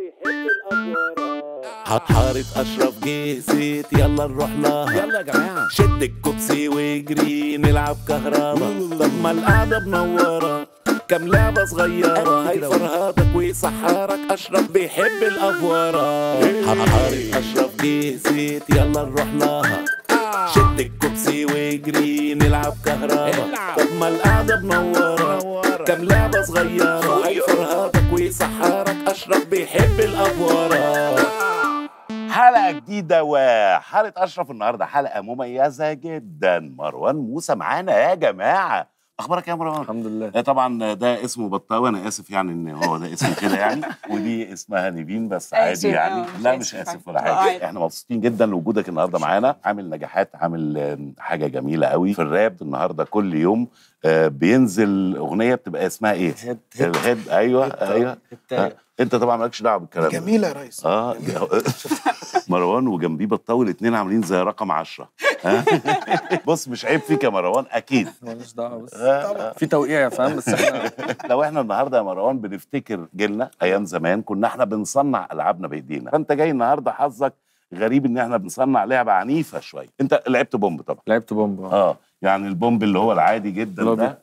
حارة أشرف جيزت يلا نروح لها يلا يا جماعه شد الكوبسي واجري نلعب كهربا طب ما القعدة منورة كام لعبة صغيرة هيفرهدك ويسحرك أشرف بيحب الأفورة حارة أشرف جيزت يلا نروح لها شد الكوبسي واجري نلعب كهربا العب. طب ما القعدة منورة منورة. كام لعبة صغيرة هيفرهدك ويسحرك أشرف بيحب الأفورة حلقة جديدة وحلقة أشرف النهاردة حلقة مميزة جدا مروان موسى معانا يا جماعة أخبارك يا مروان؟ الحمد لله آه، طبعا ده اسمه بطاوي انا اسف يعني ان هو ده اسمه كده يعني ودي اسمها نيفين بس عادي آسف، يعني آه، مش لا آسف مش اسف حاجة. ولا آه، حاجه عادي. احنا مبسوطين جدا لوجودك النهارده معانا عامل نجاحات عامل آم، حاجه جميله قوي في الراب النهارده كل يوم آه، بينزل اغنيه بتبقى اسمها ايه؟ هيد هيد الهيد ايوه ايوه آه، انت طبعا مالكش دعوه بالكلام ده جميله يا ريس اه مروان وجنبيه بطول اتنين عاملين زي رقم عشرة ها بص مش عيب فيك يا مروان اكيد ماليش دعوه بس آه، في توقيع فاهم بس احنا لو احنا النهارده يا مروان بنفتكر جيلنا ايام زمان كنا احنا بنصنع العابنا بايدينا فانت جاي النهارده حظك غريب ان احنا بنصنع لعبه عنيفه شويه انت لعبت بومب طبعا لعبت بومب اه اه يعني البومب اللي هو العادي جدا اللي هو ده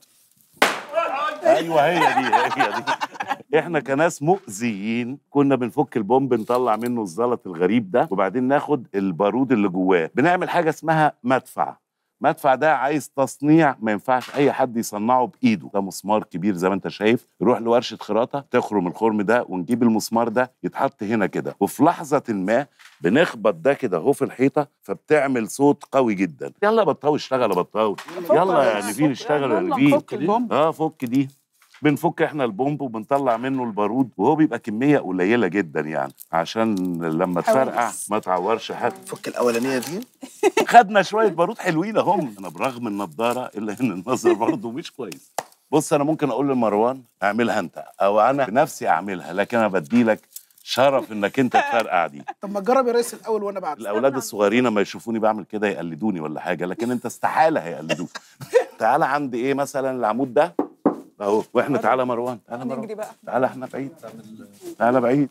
ايوه هي دي هي دي احنا كناس مؤذيين كنا بنفك البومب نطلع منه الزلط الغريب ده وبعدين ناخد البارود اللي جواه بنعمل حاجه اسمها مدفع مدفع ده عايز تصنيع ما ينفعش اي حد يصنعه بايده ده مسمار كبير زي ما انت شايف نروح لورشه خراطه تخرم الخرم ده ونجيب المسمار ده يتحط هنا كده وفي لحظه ما بنخبط ده كده اهو في الحيطه فبتعمل صوت قوي جدا يلا يا بطاوي اشتغل يا بطاوي يلا يا نيفين اشتغل يا نيفين فك البومب اه فك دي بنفك احنا البومب وبنطلع منه البارود وهو بيبقى كميه قليله جدا يعني عشان لما تفرقع حواس. ما تعورش حد فك الاولانيه دي خدنا شويه بارود حلوين اهم انا برغم النضاره الا ان النظر برضه مش كويس بص انا ممكن اقول لمروان اعملها انت او انا بنفسي اعملها لكن انا بديلك شرف انك انت تفرقع دي طب ما تجرب يا ريس الاول وانا بعد الاولاد الصغيرين لما يشوفوني بعمل كده يقلدوني ولا حاجه لكن انت استحاله هيقلدوك تعالى عند ايه مثلا العمود ده اهو واحنا تعالى مروان تعالى نجري مروان بقى تعالى احنا بعيد تعالى بعيد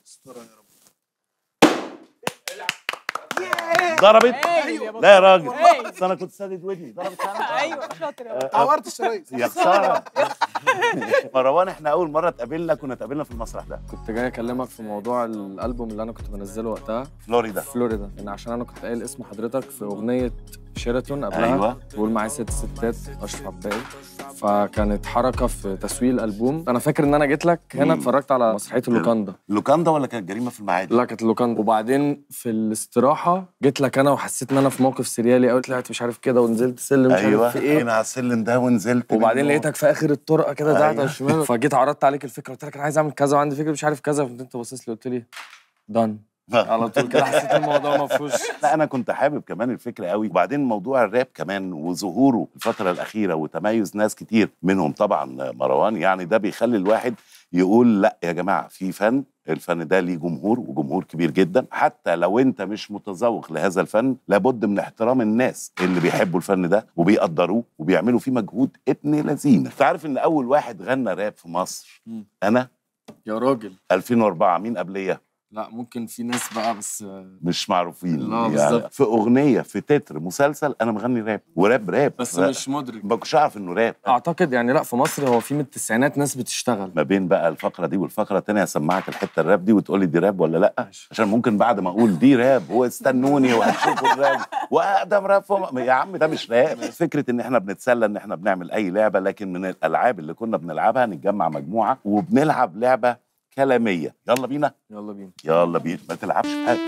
ضربت أيوة. لا يا راجل أيوة. بس انا كنت سادد ودني ضربت فعلا ايوه شاطر يا عورتش يا ريس يا خساره مروان احنا اول مره اتقابلنا كنا اتقابلنا في المسرح ده كنت جاي اكلمك في موضوع الالبوم اللي انا كنت بنزله وقتها فلوريدا فلوريدا ان عشان انا كنت قايل اسم حضرتك في اغنيه شيراتون قبلها أيوة. بقول معايا ست ستات اشرف عباقي فكانت حركه في تسويق الالبوم انا فاكر ان انا جيت لك هنا مم. اتفرجت على مسرحيه اللوكاندا لوكاندا ولا كانت جريمه في المعادي لا كانت اللوكاندا وبعدين في الاستراحه جيت لك انا وحسيت ان انا في موقف سريالي قوي طلعت مش عارف كده ونزلت سلم مش ايوه عارف في ايه هنا على السلم ده ونزلت وبعدين منه. لقيتك في اخر الطرقه كده تحت أيوة. على الشمال فجيت عرضت عليك الفكره قلت لك انا عايز اعمل كذا وعندي فكره مش عارف كذا فانت باصص لي قلت لي دان على طول كده حسيت الموضوع ما فيهوش لا انا كنت حابب كمان الفكره قوي وبعدين موضوع الراب كمان وظهوره الفتره الاخيره وتميز ناس كتير منهم طبعا مروان يعني ده بيخلي الواحد يقول لا يا جماعه في فن الفن ده ليه جمهور وجمهور كبير جدا حتى لو انت مش متذوق لهذا الفن لابد من احترام الناس اللي بيحبوا الفن ده وبيقدروه وبيعملوا فيه مجهود ابن لذينه انت عارف ان اول واحد غنى راب في مصر مم. انا يا راجل 2004 مين قبليه لا ممكن في ناس بقى بس مش معروفين لا، بالظبط. في اغنيه في تتر مسلسل انا مغني راب وراب راب بس لا، مش مدرك ما كنتش اعرف انه راب اعتقد يعني لا في مصر هو في من التسعينات ناس بتشتغل ما بين بقى الفقره دي والفقره الثانيه هسمعك الحته الراب دي وتقول لي دي راب ولا لا ماشي. عشان ممكن بعد ما اقول دي راب واستنوني وهتشوفوا الراب واقدم راب فم... يا عم ده مش راب فكره ان احنا بنتسلى ان احنا بنعمل اي لعبه لكن من الالعاب اللي كنا بنلعبها نتجمع مجموعه وبنلعب لعبه كلاميه يلا بينا يلا بينا يلا بينا ما تلعبش حاجه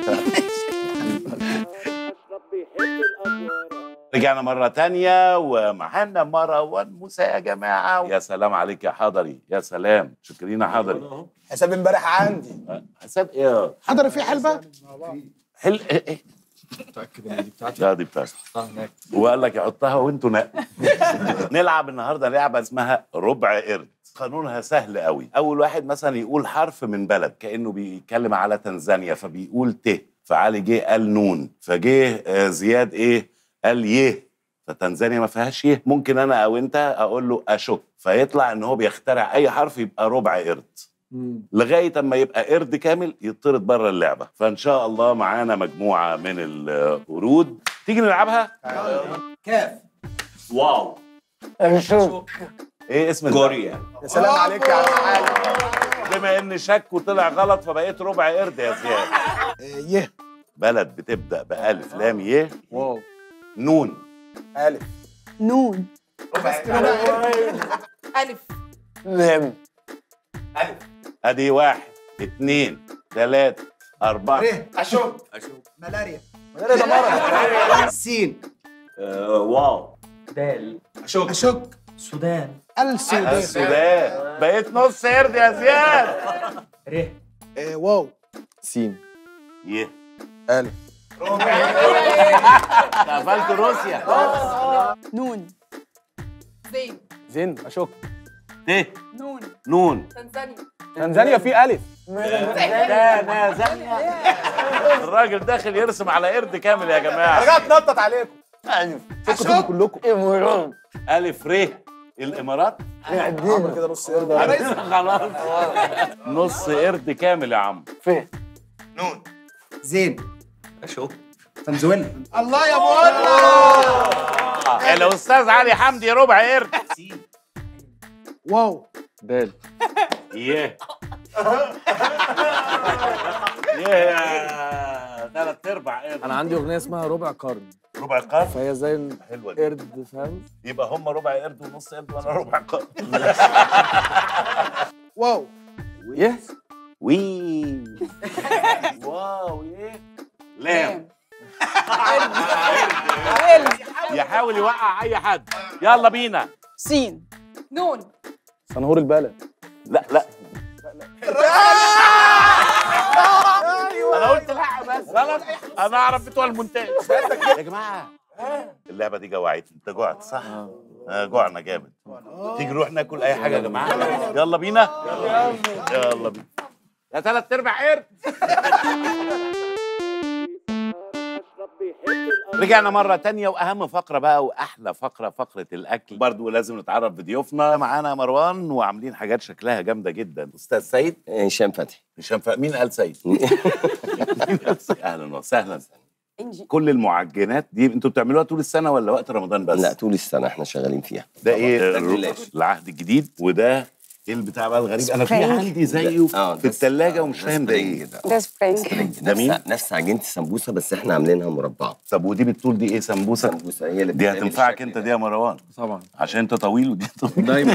رجعنا مرة تانية ومعانا مروان موسى يا جماعة يا سلام عليك يا حضري يا سلام شكرين يا حضري حساب امبارح عندي حساب ايه حضر في حلبة حل ايه ايه متاكد ان دي بتاعتي لا دي بتاعتي هناك وقال لك يحطها وانتوا نق نلعب النهارده لعبه اسمها ربع قرد قانونها سهل قوي اول واحد مثلا يقول حرف من بلد كانه بيتكلم على تنزانيا فبيقول ت فعلي جه قال نون فجه آه، زياد ايه قال يه فتنزانيا ما فيهاش يه ممكن انا او انت اقول له اشك فيطلع ان هو بيخترع اي حرف يبقى ربع قرد لغايه اما يبقى قرد كامل يطرد بره اللعبه فان شاء الله معانا مجموعه من القرود تيجي نلعبها كاف واو ايه اسم جوريا يا سلام عليك يا عم علي بما ان شك وطلع غلط فبقيت ربع قرد يا زياد آه، يه بلد بتبدا بالف لام ي واو نون الف نون ألف لام ادي واحد اتنين تلاته اربعه اشوك ملاريا ده مرض سين واو دال اشوك اشوك سودان السودان السودان بقيت نص قرد يا زياد ر آه، واو سين يه الف قفلت روسيا نون زين زين اشوك ت نون نون تنزانيا تنزانيا في الف ده نازليا الراجل داخل يرسم على قرد كامل يا جماعه رجعت نطط عليكم فكوا كلكم الف ر الامارات عمرو كده نص قرد خلاص نص قرد كامل يا عم نون زين اشوك فنزويلا الله يا ابو الاستاذ علي حمدي ربع قرد واو دال يه يه ثلاث ارباع قرد انا عندي اغنيه اسمها ربع قرن ربع قرن فهي زي حلوه دي القرد فاهم يبقى هم ربع قرد ونص قرد وانا ربع قرن واو يه وي واو يه لام يحاول يوقع اي حد يلا بينا سين نون صنهور البلد لا لا انا قلت لا بس غلط انا اعرف بتوع المونتاج يا جماعه اللعبه دي جوعتني انت جوعت صح؟ آه جوعنا جامد تيجي نروح ناكل اي حاجه يا جماعه يلا بينا يلا بينا يا ثلاث ارباع قرد رجعنا مرة تانية وأهم فقرة بقى وأحلى فقرة فقرة الأكل برضو لازم نتعرف بضيوفنا معانا مروان وعاملين حاجات شكلها جامدة جدا أستاذ سيد هشام فتحي هشام ف... مين قال سيد؟ مين قال سيد؟ أهلا وسهلا انجي كل المعجنات دي انتوا بتعملوها طول السنة ولا وقت رمضان بس؟ لا طول السنه احنا شغالين فيها ده ايه ده الجلاش. العهد الجديد وده ايه البتاع بقى الغريب انا في سبرينج. عندي زيه اه في ده الثلاجة آه، ومش ده فاهم ده سبرينج ايه ده. ده سبرينج سبرينج. ده مين؟ نفس نفس عجينه السمبوسه بس احنا عاملينها مربعه طب ودي بالطول دي ايه سمبوسة سمبوسه هي اللي دي بتتعمل هتنفعك بالشكل انت ده. دي يا مروان طبعا عشان انت طويل ودي طويل دايما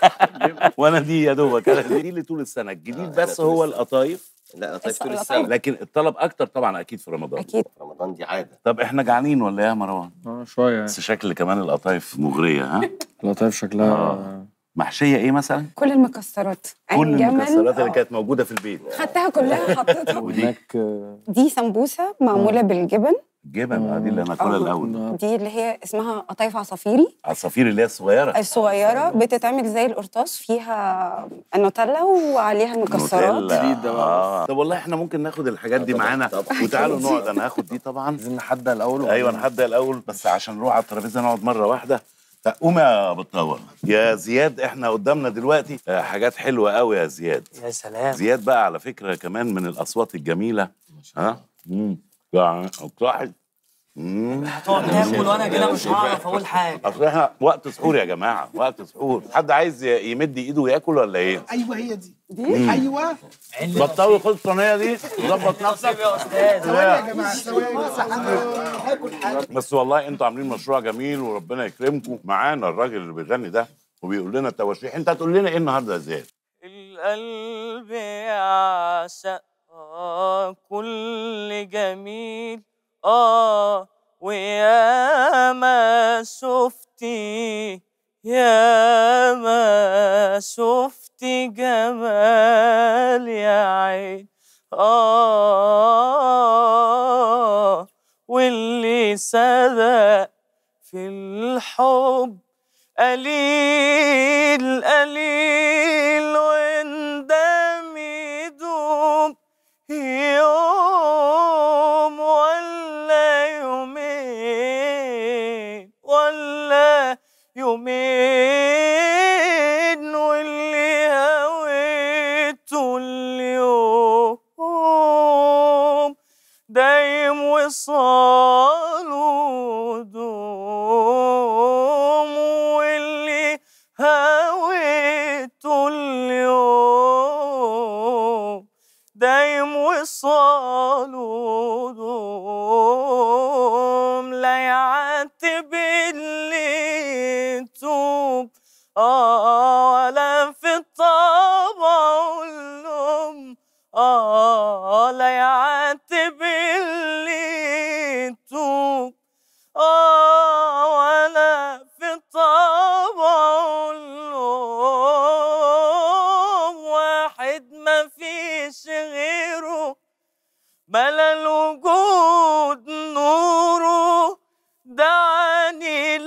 وانا دي يا دوبك أنا دي اللي طول السنه الجديد آه، بس طول هو السنة. القطايف لا طيب طول القطايف. السنه لكن الطلب اكتر طبعا اكيد في رمضان اكيد رمضان دي عاده طب احنا جعانين ولا ايه يا مروان اه شويه يعني بس شكل كمان القطايف مغريه ها لطيف شكلها آه. محشيه ايه مثلا كل المكسرات كل عين جمل. المكسرات اللي آه. كانت موجوده في البيت خدتها كلها حطيتها هناك آه، دي سمبوسه معموله بالجبن الجبن اه دي اللي هناكلها آه. الاول دي اللي هي اسمها قطايف عصافيري عصافير اللي هي الصغيره الصغيره بتتعمل زي القرطاس فيها النوتيلا وعليها المكسرات نوتيلا. جديد ده بقى. آه. طب والله احنا ممكن ناخد الحاجات دي طبعاً، معانا طبعاً. وتعالوا نقعد انا هاخد دي طبعا عايزين نحدى الاول ايوه نحدى الاول بس عشان نروح على الترابيزه نقعد مره واحده قوم يا بطاوه يا زياد احنا قدامنا دلوقتي آه، حاجات حلوه قوي يا زياد يا سلام زياد بقى على فكره كمان من الاصوات الجميله ها امم صاحب امم هتقعد تاكل وانا كده مش هعرف اقول حاجه اصل احنا وقت سحور يا جماعه وقت سحور حد عايز ي- يمد ايده وياكل ولا ايه ايوه هي دي دي ايوه بطاوي خد الصينيه دي ظبط نفسك يا استاذ ثواني يا جماعه ثواني بس انا هاكل حاجه بس والله انتوا عاملين مشروع جميل وربنا يكرمكم معانا الراجل اللي بيغني ده وبيقول لنا التواشيح انت هتقول لنا ايه النهارده يا زياد القلب يعشق آه كل جميل آه ويا ما شفتي يا ما شفتي جمال يا عين آه واللي صدق في الحب قليل قليل وندم يدوم يوم ولا يومين ولا يومين واللي هويته وصال ودوم واللي هويته اليوم دايم وصال ودوم لا يعاتب اللي يتوب آه ولا في طبعه اللوم آه لا يعاتب اللي يتوب آه ولا في طبعه اللوم واحد ما فيش غيره ملا الوجود نوره دعاني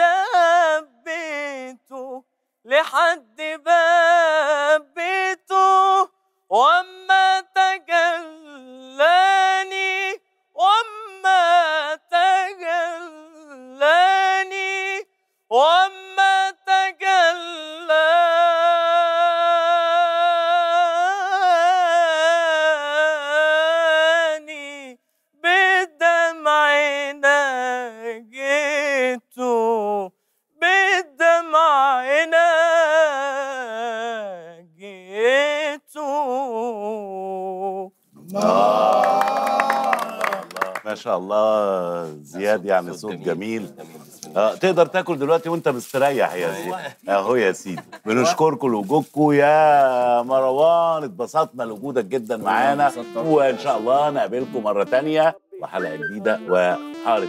لبيته لحد باب بيته وما تجلاني وما تجلاني وما تجلاني بدمع نجيته بدمع نجيته ما شاء الله زياد يعني صوت جميل آه تقدر تاكل دلوقتي وانت مستريح يا زياد اهو يا سيدي بنشكركم لوجودكم يا مروان اتبسطنا لوجودك جدا معانا وان شاء الله نقابلكم مره تانية وحلقه جديده وحاره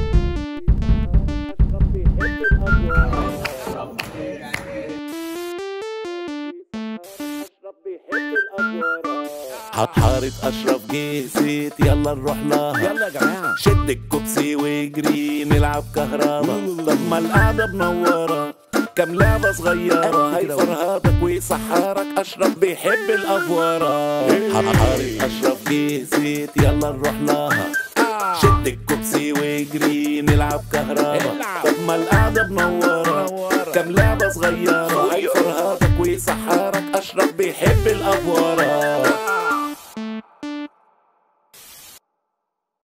حارة أشرف جيسيت يلا نروح لها يلا يا جماعة شد الكوبسي واجري نلعب كهربا طب ما القعدة منورة كام لعبة صغيرة هيفرهدك ويسحرك أشرف بيحب الأفورة حارة أشرف جيسيت يلا نروح لها شد الكوبسي واجري نلعب كهربا طب ما القعدة منورة كام لعبة صغيرة هيفرهدك ويسحرك أشرف بيحب الأفورة